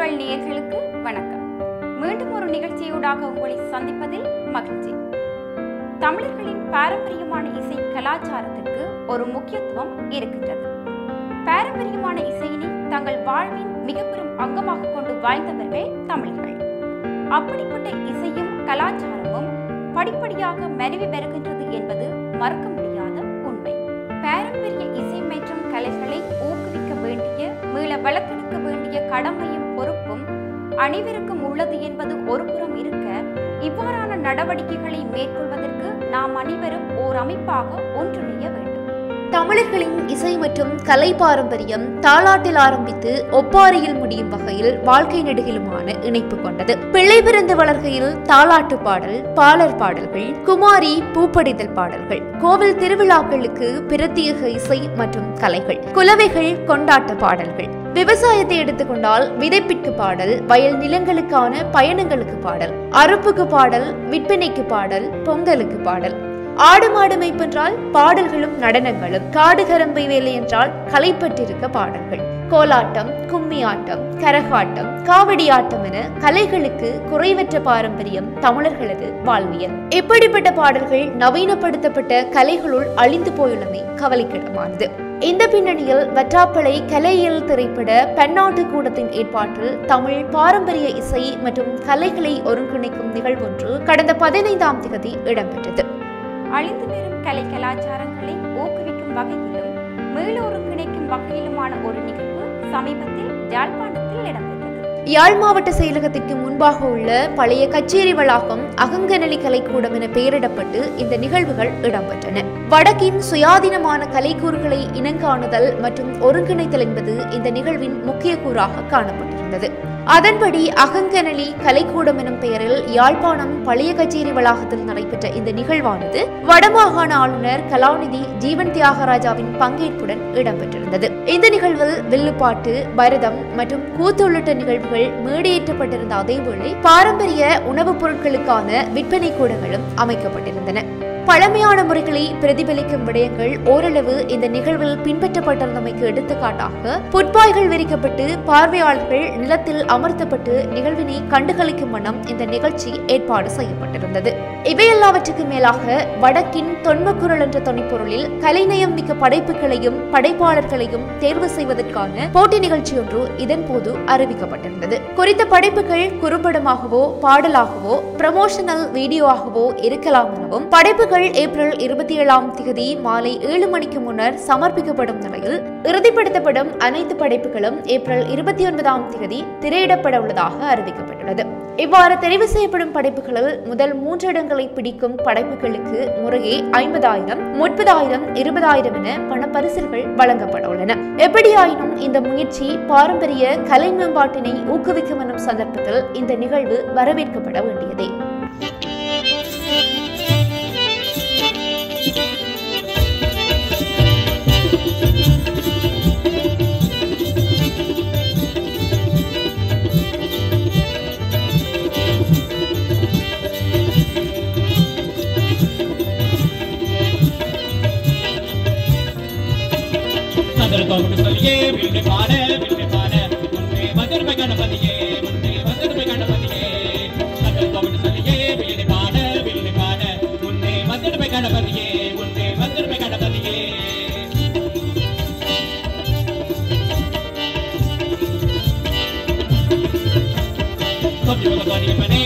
உங்கள் நேயர்களுக்கு வணக்கம் மீண்டும் ஒரு நிகழ்ச்சியூடாக உங்களை சந்திப்பதில் மகிழ்ச்சி தமிழர்களின் பாரம்பரியமான இசை கலாச்சாரத்திற்கு ஒரு முக்கியத்துவம் இருக்கின்றது பாரம்பரியமான இசையினை தங்கள் வாழ்வின் மிக பெரும் அங்கமாக கொண்டு வாழ்ந்தவர்கள் தமிழர்கள் அப்படிப்பட்ட இசையும் கலாச்சாரமும் படிப்படியாக மருவி வருகின்றது என்பது மறக்க முடியாத உண்மை பாரம்பரிய இசை மற்றும் கலைகளை ஊக்குவிக்க வேண்டிய மீள வளர்த்தெடுக்க வேண்டிய கடமையும் பொறுப்பும் அனைவருக்கும் உள்ளது என்பது ஒருபுறம் இருக்க இவ்வாறான நடவடிக்கைகளை மேற்கொள்வதற்கு நாம் அனைவரும் ஓர் அமைப்பாக ஒன்றிணைய வேண்டும் தமிழர்களின் இசை மற்றும் கலை பாரம்பரியம் தாலாட்டில் ஆரம்பித்து ஒப்பாரியில் முடியும் வகையில் வாழ்க்கை நெடுகிலுமான இணைப்பு கொண்டது பிள்ளை பிறந்து வளர்கையில் தாலாட்டு பாடல் பாலர் பாடல்கள் குமாரி பூப்படிதல் பாடல்கள் கோவில் திருவிழாக்களுக்கு பிரத்யேக இசை மற்றும் கலைகள் குலவைகள் கொண்டாட்ட பாடல்கள் விவசாயத்தை எடுத்துக்கொண்டால் விதைப்பிற்கு பாடல் வயல் நிலங்களுக்கான பயணங்களுக்கு பாடல் அறுப்புக்கு பாடல் விற்பனைக்கு பாடல் பொங்கலுக்கு பாடல் ஆடு மாடு மெய்ப்பென்றால் பாடல்களும் நடனங்களும் காடு கரம்பை வேலை என்றால் கலைப்பட்டிருக்க பாடல்கள் கோலாட்டம் கும்மி ஆட்டம் கரகாட்டம் காவடி ஆட்டம் என கலைகளுக்கு குறைவற்ற பாரம்பரியம் தமிழர்களது வாழ்வியல் இப்படிப்பட்ட பாடல்கள் நவீனப்படுத்தப்பட்ட கலைகளுள் அழிந்து போயுள்ளமை கவலைக்கிடமானது இந்த பின்னணியில் வற்றாப்பளை கலையியல் திரைப்பட பன்னாட்டு கூடத்தின் ஏற்பாட்டில் தமிழ் பாரம்பரிய இசை மற்றும் கலைகளை ஒருங்கிணைக்கும் நிகழ்வொன்று கடந்த பதினைந்தாம் தேதி இடம்பெற்றது அழிந்து வரும் கலை கலாச்சாரங்களை ஊக்குவிக்கும் வகையிலும் மீள ஒருங்கிணைக்கும் வகையிலுமான ஒரு நிகழ்வு சமீபத்தில் யாழ்ப்பாணத்தில் இடம்பெற்றது யாழ் மாவட்ட செயலகத்திற்கு முன்பாக உள்ள பழைய கச்சேரி வளாகம் அகங்கநலி கலைக்கூடம் என பெயரிடப்பட்டு இந்த நிகழ்வுகள் இடம்பெற்றன வடக்கின் சுயாதீனமான கலைக்கூறுகளை இனங்காணுதல் மற்றும் ஒருங்கிணைத்தல் என்பது இந்த நிகழ்வின் முக்கிய கூறாக காணப்பட்டிருந்தது அதன்படி அகங்கனலி கலைக்கூடம் எனும் பெயரில் யாழ்ப்பாணம் பழைய கச்சேரி வளாகத்தில் நடைபெற்ற இந்த நிகழ்வானது வடமாகாண ஆளுநர் கலாநிதி ஜீவன் தியாகராஜாவின் பங்கேற்புடன் இடம்பெற்றிருந்தது இந்த நிகழ்வில் வில்லுப்பாட்டு பரதம் மற்றும் கூத்து உள்ளிட்ட நிகழ்வுகள் மேடையேற்றப்பட்டிருந்த அதேவேளை பாரம்பரிய உணவுப் பொருட்களுக்கான விற்பனை கூடங்களும் அமைக்கப்பட்டிருந்தன பழமையான முறைகளை பிரதிபலிக்கும் விடயங்கள் ஓரளவு இந்த நிகழ்வில் பின்பற்றப்பட்டிருந்தமைக்கு எடுத்துக்காட்டாக புட்பாய்கள் விரிக்கப்பட்டு பார்வையாளர்கள் நிலத்தில் அமர்த்தப்பட்டு நிகழ்வினை கண்டுகளிக்கும் வண்ணம் இந்த நிகழ்ச்சி ஏற்பாடு செய்யப்பட்டிருந்தது இவையெல்லாவற்றுக்கு மேலாக வடக்கின் தொன்மக்குரல் என்ற தொனிப்பொருளில் கலைநயம் மிக்க படைப்புகளையும் படைப்பாளர்களையும் தேர்வு செய்வதற்கான போட்டி நிகழ்ச்சி ஒன்று இதன் போது அறிவிக்கப்பட்டிருந்தது குறித்த படைப்புகள் குறும்படமாகவோ பாடலாகவோ ப்ரமோஷனல் வீடியோவாகவோ இருக்கலாம் எனவும் படைப்புகள் ஏப்ரல் இருபத்தி ஏழாம் தேதி மாலை ஏழு மணிக்கு முன்னர் சமர்ப்பிக்கப்படும் நிலையில் இறுதிப்படுத்தப்படும் அனைத்து படைப்புகளும் ஏப்ரல் இருபத்தி ஒன்பதாம் தேதி திரையிடப்பட உள்ளதாக அறிவிக்கப்பட்டுள்ளது இவ்வாறு தெரிவு செய்யப்படும் படைப்புகளில் முதல் மூன்று இடங்களை பிடிக்கும் படைப்புகளுக்கு முறையே ஐம்பதாயிரம் முப்பதாயிரம் இருபதாயிரம் என பணப்பரிசுகள் வழங்கப்பட உள்ளன எப்படியாயினும் இந்த முயற்சி பாரம்பரிய கலை மேம்பாட்டினை ஊக்குவிக்கும் எனும் சந்தர்ப்பத்தில் இந்த நிகழ்வு வரவேற்கப்பட வேண்டியதே சதுரத்தோடு சொல்லியே வீடு பாட வீடு பாட முன்னே மதுர்மை கணபதியே முன்னே மதுர்மை கணபதியே சதுரத்தோடு சொல்லியே வீடு பாட வீடு பாட முன்னே மதுர்மை கணபதியே முன்னே மதுர்மை கணபதியே கொஞ்சம் கொஞ்சம்